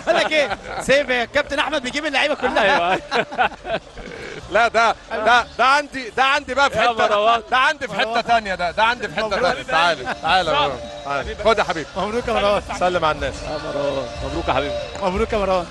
بقول لك ايه سيف يا كابتن احمد بيجيب اللعيبه كلها ايوه لا ده ده ده عندي ده عندي بقى في يا حته مروان. ده عندي في حته ثانيه ده ده عندي في حته ثانيه تعالى تعالى يا مروان. تعالى. خد يا حبيبي مبروك يا مروان سلم على الناس يا مروان مبروك يا حبيبي مبروك يا مروان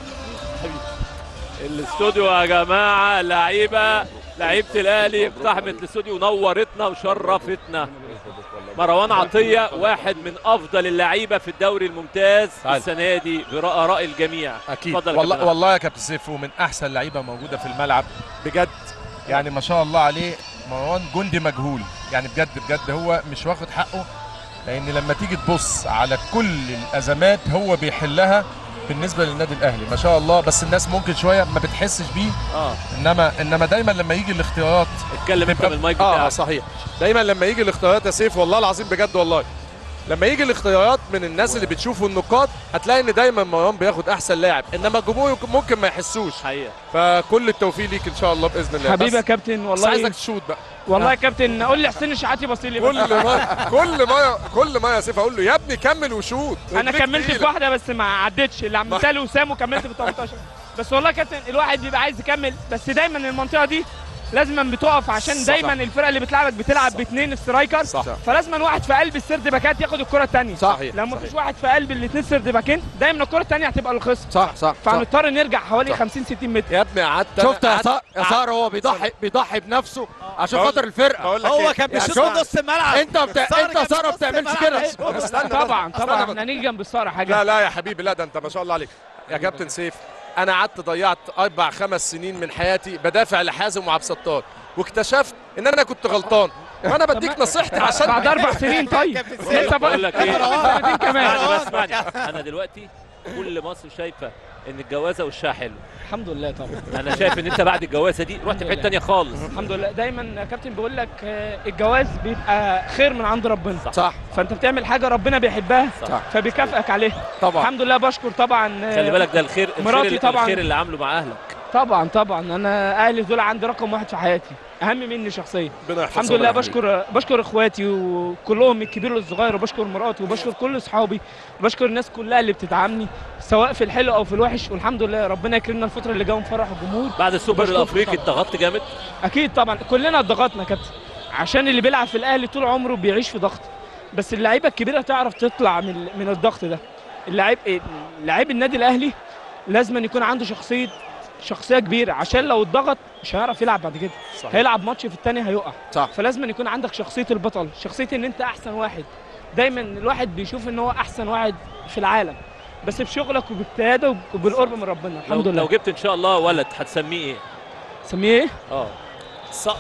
الاستوديو يا جماعه لعيبه لعيبه الاهلي اقتحمت الاستوديو ونورتنا وشرفتنا مروان عطيه واحد من افضل اللعيبه في الدوري الممتاز تعال. السنه دي براء الجميع اكيد اتفضل يا والله كابتن والله يا كابتن سيف ومن احسن لعيبه موجوده في الملعب بجد يعني ما شاء الله عليه مروان جندي مجهول يعني بجد بجد هو مش واخد حقه لان لما تيجي تبص على كل الازمات هو بيحلها بالنسبه للنادي الاهلي ما شاء الله بس الناس ممكن شويه ما بتحسش بيه اه انما انما دايما لما يجي الاختيارات اتكلم انت بيبقى- من المايك اه بتاعك صحيح دايما لما يجي الاختيارات يا سيف والله العظيم بجد والله لما يجي الاختيارات من الناس اللي بتشوفوا النقاط هتلاقي ان دايما مروان بياخد احسن لاعب انما الجمهور ممكن ما يحسوش حقيقه فكل التوفيق ليك ان شاء الله باذن الله حبيبي يا بس, كابتن بس والله عايزك تشوت بقى والله يا كابتن قول لي حسين الشحاتي بص لي كل بس. ما كل ما كل ما يا سيف اقول له يا ابني كمل وشوت انا رجليك كملت في تقيلة. واحده بس ما عدتش اللي عملتها له وسام وكملت في 18 بس والله يا كابتن الواحد بيبقى عايز يكمل بس دايما المنطقه دي لازما بتقف عشان صح. دايما الفرقه اللي بتلعبك بتلعب باثنين سترايكر صح. فلازما واحد في قلب السرد باكات ياخد الكره الثانيه صحيح. لو ما صحيح. فيش واحد في قلب الاثنين سرد باكين دايما الكره الثانيه هتبقى الخصم صح صح صح فهنضطر نرجع حوالي صح. 50 60 متر يا ابني قعدت شفت يا قعدت- صار يا صار هو بيضحي بيضحي بنفسه عشان بقول- خاطر الفرقه بقول لك هو إيه؟ كان يعني بيشوط شوف- من نص الملعب انت بتا... سارة انت كان ساره في بتعملش نص كده الملعب. بس استنى بس. طبعا استنى طبعا بس. احنا هنيجي جنب الصاره حاجه لا لا يا حبيبي لا ده انت ما شاء الله عليك يا كابتن سيف انا قعدت ضيعت اربع خمس سنين من حياتي بدافع لحازم وعبد الستار واكتشفت ان انا كنت غلطان وانا بديك نصيحتي عشان بعد اربع سنين طيب لسه بقول لك ايه سنتين كمان يعني اسمعني انا دلوقتي كل مصر شايفه ان الجوازه وشها حلو الحمد لله طبعا انا شايف ان انت بعد الجوازه دي رحت في حته ثانيه خالص الحمد لله دايما يا كابتن بيقول لك آه، الجواز بيبقى خير من عند ربنا صح فانت بتعمل حاجه ربنا بيحبها صح. فبيكافئك عليها طبعا الحمد لله بشكر طبعا آه، خلي بالك ده الخير الخير مراتي اللي- طبعاً. الخير اللي عامله مع اهلك طبعا طبعا انا اهلي دول عندي رقم واحد في حياتي اهم مني شخصيا ربنا يحفظهم الحمد لله يا حبيبي. بشكر بشكر اخواتي وكلهم الكبير والصغير وبشكر مراتي وبشكر كل اصحابي وبشكر الناس كلها اللي بتدعمني سواء في الحلو او في الوحش والحمد لله ربنا يكرمنا الفتره اللي جايه ونفرح الجمهور بعد السوبر بشكركم الافريقي طبعاً. اتضغطت جامد اكيد طبعا كلنا اتضغطنا يا كابتن عشان اللي بيلعب في الاهلي طول عمره بيعيش في ضغط بس اللعيبه الكبيره تعرف تطلع من من الضغط ده اللعيب لعيب النادي الاهلي لازم يكون عنده شخصيه شخصيه كبيره عشان لو اتضغط مش هيعرف يلعب بعد كده صحيح. هيلعب ماتش في الثاني هيقع صح. فلازم يكون عندك شخصيه البطل شخصيه ان انت احسن واحد دايما الواحد بيشوف ان هو احسن واحد في العالم بس بشغلك وباجتهادك وبالقرب من ربنا لو, الحمد لله لو جبت ان شاء الله ولد هتسميه ايه؟ سميه ايه؟ اه صقر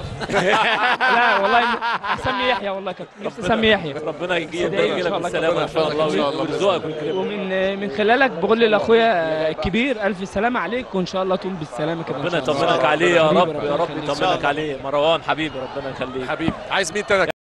لا والله اسمي يحيى والله كابتن نفسي اسمي يحيى ربنا يجي صدقني إن يجي شاء لك الله بالسلامه ان شاء الله إن شاء الله. ويرزقك ويكرمك ومن من خلالك بقول لاخويا الكبير الف سلامه عليك وان شاء الله تقوم بالسلامه كده إن ربنا شاء الله. يطمنك عليه يا حبيبي رب ربنا يا رب يخليك. يطمنك عليه مروان حبيبي ربنا يخليك حبيبي عايز مين تاني